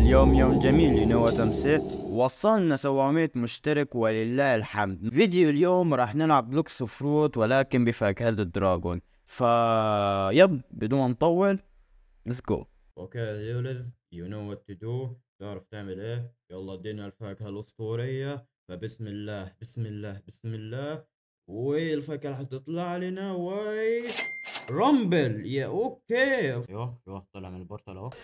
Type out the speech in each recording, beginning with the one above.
اليوم يوم جميل you know what I'm saying وصلنا 700 مشترك ولله الحمد فيديو اليوم راح نلعب لوكس فروت ولكن بفاكهة الدراغون ف يب بدون ما نطول let's go اوكي يولد you know what to do تعرف تعمل ايه يلا ادينا الفاكهة الاسطورية فبسم الله بسم الله بسم الله والفاكهة راح تطلع لنا وي رامبل يا اوكي ايوه ايوه طلع من البورتال اهو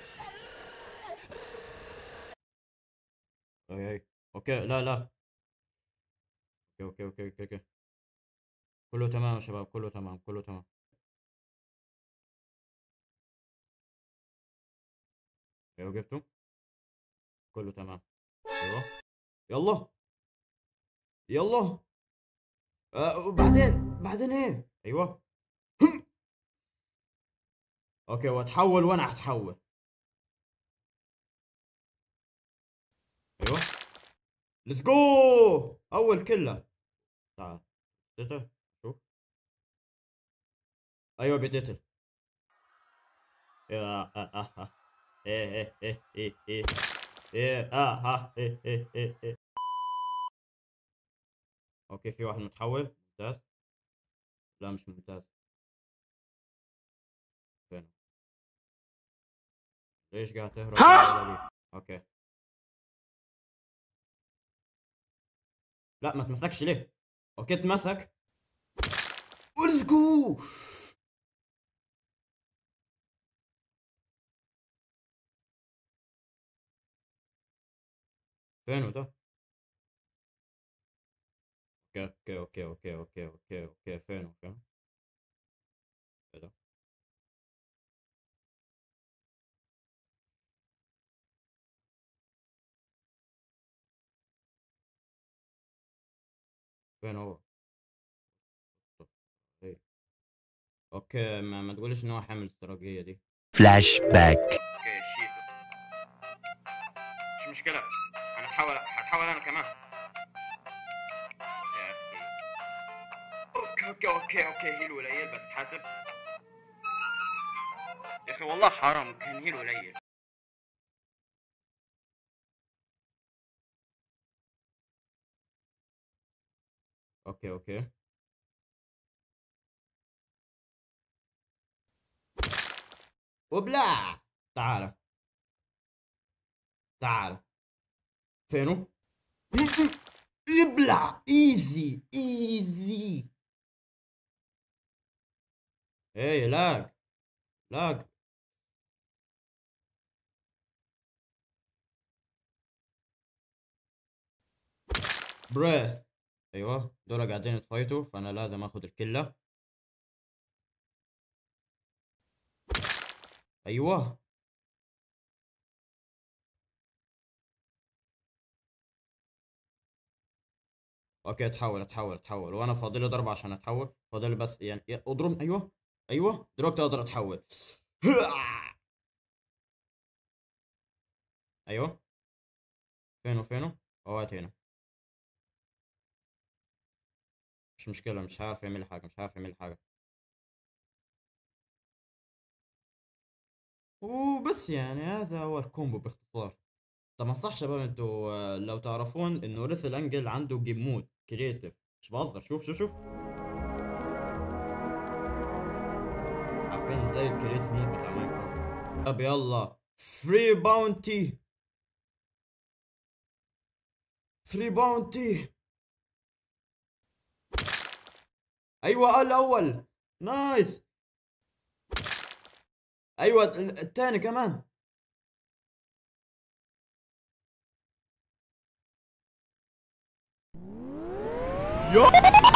اي اي اوكي لا لا اوكي اوكي اوكي اوكي اوكي كله تمام يا شباب كله تمام كله تمام ايوه جبته كله تمام ايوه يلا يلا آه وبعدين بعدين ايه ايوه اوكي واتحول وانا هتحول ايوه ليتس جو اول كله تعال تتل شوف ايوه بتتل يا اه اه اه ايه ايه ايه ايه ايه ايه اه ها ايه ايه ايه ايه اوكي في واحد متحول ممتاز لا مش ممتاز فين ليش قاعد تهرب ها اوكي لا ما تمسكش ليه اوكي اتمسك ليتس جو فينه ده اوكي اوكي اوكي اوكي اوكي اوكي فينه فين ده فين هو إيه. اوكي ما, ما تقولش ان هو حامل الاستراتيجيه دي فلاش باك اوكي شيتو مش مشكله انا هحاول هحاول انا كمان اوكي اوكي اوكي اوكي هيل قليل بس حاسب يا اخي والله حرام كان هيل قليل اوكي اوكي وبلا تعال تعال فينو ابلع ايزي ايزي ايه لاج لاج بري ايوه دول قاعدين يتفايتوا فانا لازم اخذ الكله ايوه اوكي اتحول اتحول اتحول وانا فاضل لي ضربه عشان اتحول فاضل لي بس يعني اضرب ايوه ايوه دلوقتي اقدر اتحول ايوه فينه فينه اوقات هنا مش مشكلة مش عارف يعمل حاجة مش عارف يعمل حاجة وبس يعني هذا هو الكومبو باختصار طبعا صح شباب انتوا لو تعرفون انه ريثل انجل عنده جيم مود كرييتيف مش بهزر شوف شوف شوف عارفين زي الكرييتيف مود بتاع ماينكرافت طب يلا فري باونتي فري باونتي ايوه الاول نايس ايوه الثاني كمان يو